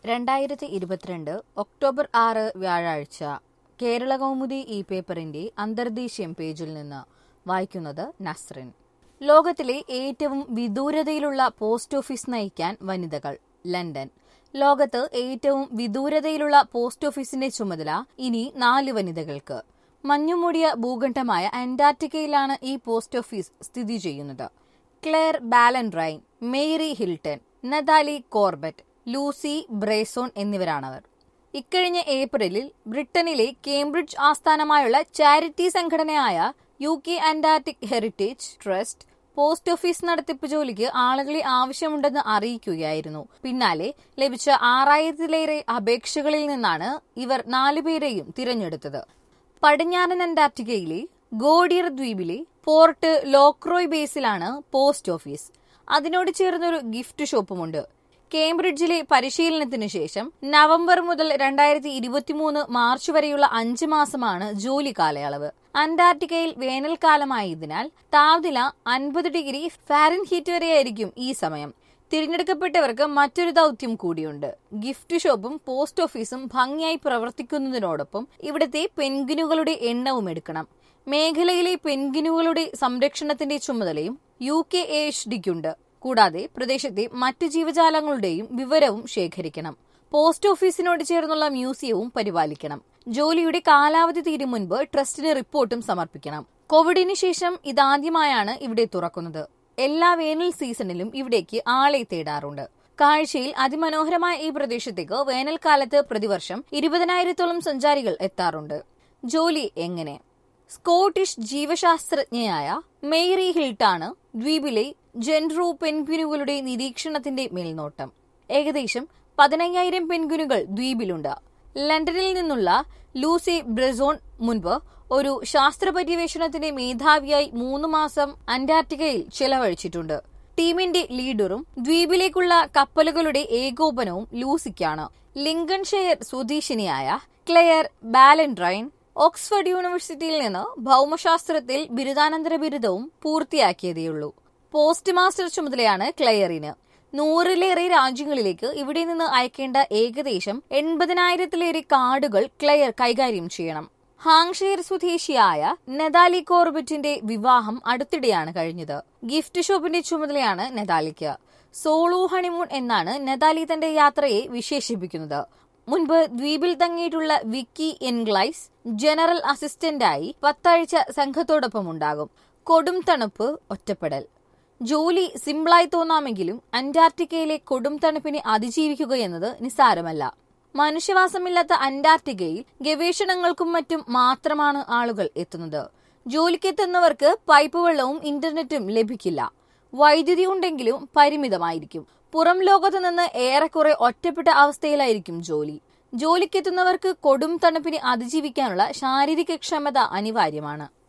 രണ്ടായിരത്തി ഇരുപത്തിരണ്ട് ഒക്ടോബർ ആറ് വ്യാഴാഴ്ച കേരള കൗമുദി ഈ പേപ്പറിന്റെ അന്തർദേശീയം പേജിൽ നിന്ന് വായിക്കുന്നത് നസ്രിൻ ലോകത്തിലെ ഏറ്റവും വിദൂരതയിലുള്ള പോസ്റ്റ് ഓഫീസ് നയിക്കാൻ വനിതകൾ ലണ്ടൻ ലോകത്ത് ഏറ്റവും വിദൂരതയിലുള്ള പോസ്റ്റ് ഓഫീസിന്റെ ചുമതല ഇനി നാല് വനിതകൾക്ക് മഞ്ഞുമൂടിയ ഭൂഖണ്ഡമായ അന്റാർട്ടിക്കയിലാണ് ഈ പോസ്റ്റ് ഓഫീസ് സ്ഥിതി ചെയ്യുന്നത് Clare Ballantyne Mairi Hilton Natalie Corbett Lucy Bruzzone എന്നിവരാണവർ ഇക്കഴിഞ്ഞ ഏപ്രിലിൽ ബ്രിട്ടനിലെ കേംബ്രിഡ്ജ് ആസ്ഥാനമായുള്ള ചാരിറ്റി സംഘടനയായ U K Antarctic heritage trust post office നടത്തിപ്പ് ജോലിക്ക് ആളുകളെ ആവശ്യമുണ്ടെന്ന് അറിയിക്കുകയായിരുന്നു പിന്നാലെ ലഭിച്ച ആറായിരത്തിലേറെ അപേക്ഷകളിൽ നിന്നാണ് ഇവർ നാലുപേരെയും തിരഞ്ഞെടുത്തത് പടിഞ്ഞാറൻ അന്റാർട്ടിക്കയിലെ ഗോഡിയർ ദ്വീപിലെ പോർട്ട് ലോക്രോയ് ബേസിലാണ് പോസ്റ്റ് ഓഫീസ് അതിനോട് ചേർന്നൊരു ഗിഫ്റ്റ് ഷോപ്പുമുണ്ട് കേംബ്രിഡ്ജിലെ പരിശീലനത്തിന് ശേഷം നവംബർ മുതൽ രണ്ടായിരത്തി ഇരുപത്തിമൂന്ന് മാർച്ച് വരെയുള്ള അഞ്ച് മാസമാണ് ജോലി കാലയളവ് അന്റാർട്ടിക്കയിൽ വേനൽക്കാലമായതിനാൽ താപനില അൻപത് ഡിഗ്രി ഫാരൻഹീറ്റ് വരെയായിരിക്കും ഈ സമയം തിരഞ്ഞെടുക്കപ്പെട്ടവർക്ക് മറ്റൊരു ദൗത്യം കൂടിയുണ്ട് ഗിഫ്റ്റ് ഷോപ്പും പോസ്റ്റ് ഓഫീസും ഭംഗിയായി പ്രവർത്തിക്കുന്നതിനോടൊപ്പം ഇവിടുത്തെ പെൻഗിനുകളുടെ എണ്ണവും എടുക്കണം മേഖലയിലെ പെൻഗിനുകളുടെ സംരക്ഷണത്തിന്റെ ചുമതലയും യു കെ എച്ച് ഡിക്കുണ്ട് കൂടാതെ പ്രദേശത്തെ മറ്റു ജീവജാലങ്ങളുടെയും വിവരവും ശേഖരിക്കണം പോസ്റ്റ് ഓഫീസിനോട് ചേർന്നുള്ള മ്യൂസിയവും പരിപാലിക്കണം ജോലിയുടെ കാലാവധി തീരും മുൻപ് ട്രസ്റ്റിന് റിപ്പോർട്ടും സമർപ്പിക്കണം കോവിഡിന് ശേഷം ഇതാദ്യമായാണ് ഇവിടെ തുറക്കുന്നത് എല്ലാ വേനൽ സീസണിലും ഇവിടേക്ക് ആളെ തേടാറുണ്ട് കാഴ്ചയിൽ അതിമനോഹരമായ ഈ പ്രദേശത്തേക്ക് വേനൽക്കാലത്ത് പ്രതിവർഷം ഇരുപതിനായിരത്തോളം സഞ്ചാരികൾ എത്താറുണ്ട് ജോലി എങ്ങനെ സ്കോട്ടിഷ് ജീവശാസ്ത്രജ്ഞയായ മേരി ഹിൽട്ടാണ് ദ്വീപിലെ ജെൻറു പെൻഗ്വിനുകളുടെ നിരീക്ഷണത്തിന്റെ മേൽനോട്ടം ഏകദേശം പതിനയ്യായിരം പെൻഗ്വിനുകൾ ദ്വീപിലുണ്ട് ലണ്ടനിൽ നിന്നുള്ള ലൂസി ബ്രസോൺ മുൻപ് ഒരു ശാസ്ത്ര പര്യവേഷണത്തിന്റെ മേധാവിയായി മൂന്ന് മാസം അന്റാർട്ടിക്കയിൽ ചെലവഴിച്ചിട്ടുണ്ട് ടീമിന്റെ ലീഡറും ദ്വീപിലേക്കുള്ള കപ്പലുകളുടെ ഏകോപനവും ലൂസിക്കാണ് ലിങ്കൺഷെയർ സ്വദേശിനിയായ ക്ലെയർ ബാലൻഡ്രൈൻ ഓക്സ്ഫോർഡ് യൂണിവേഴ്സിറ്റിയിൽ നിന്ന് ഭൗമശാസ്ത്രത്തിൽ ബിരുദാനന്തര ബിരുദവും പൂർത്തിയാക്കിയതേയുള്ളൂ പോസ്റ്റ് മാസ്റ്റർ ചുമതലയാണ് ക്ലെയറിന് നൂറിലേറെ രാജ്യങ്ങളിലേക്ക് ഇവിടെ നിന്ന് അയക്കേണ്ട ഏകദേശം എൺപതിനായിരത്തിലേറെ കാർഡുകൾ ക്ലെയർ കൈകാര്യം ചെയ്യണം ഹാങ്ഷെയർ സ്വദേശിയായ നെതാലി കോർബറ്റിന്റെ വിവാഹം അടുത്തിടെയാണ് കഴിഞ്ഞത് ഗിഫ്റ്റ് ഷോപ്പിന്റെ ചുമതലയാണ് നെതാലിക്ക് സോളോ ഹണിമൂൺ എന്നാണ് നെതാലി തന്റെ യാത്രയെ വിശേഷിപ്പിക്കുന്നത് മുൻപ് ദ്വീപിൽ തങ്ങിയിട്ടുള്ള വിക്കി എൻഗ്ലൈസ് ജനറൽ അസിസ്റ്റന്റായി പത്താഴ്ച സംഘത്തോടൊപ്പം ഉണ്ടാകും കൊടും തണുപ്പ് ഒറ്റപ്പെടൽ ജോലി സിമ്പിളായി തോന്നാമെങ്കിലും അന്റാർട്ടിക്കയിലെ കൊടും തണുപ്പിനെ അതിജീവിക്കുകയെന്നത് നിസ്സാരമല്ല മനുഷ്യവാസമില്ലാത്ത അന്റാർട്ടിക്കയിൽ ഗവേഷണങ്ങൾക്കും മറ്റും മാത്രമാണ് ആളുകൾ എത്തുന്നത് ജോലിക്കെത്തുന്നവർക്ക് പൈപ്പ് വെള്ളവും ഇന്റർനെറ്റും ലഭിക്കില്ല വൈദ്യുതി ഉണ്ടെങ്കിലും പരിമിതമായിരിക്കും പുറം ലോകത്ത് നിന്ന് ഏറെക്കുറെ ഒറ്റപ്പെട്ട അവസ്ഥയിലായിരിക്കും ജോലി ജോലിക്കെത്തുന്നവർക്ക് കൊടും തണുപ്പിനെ അതിജീവിക്കാനുള്ള ശാരീരിക ക്ഷമത അനിവാര്യമാണ്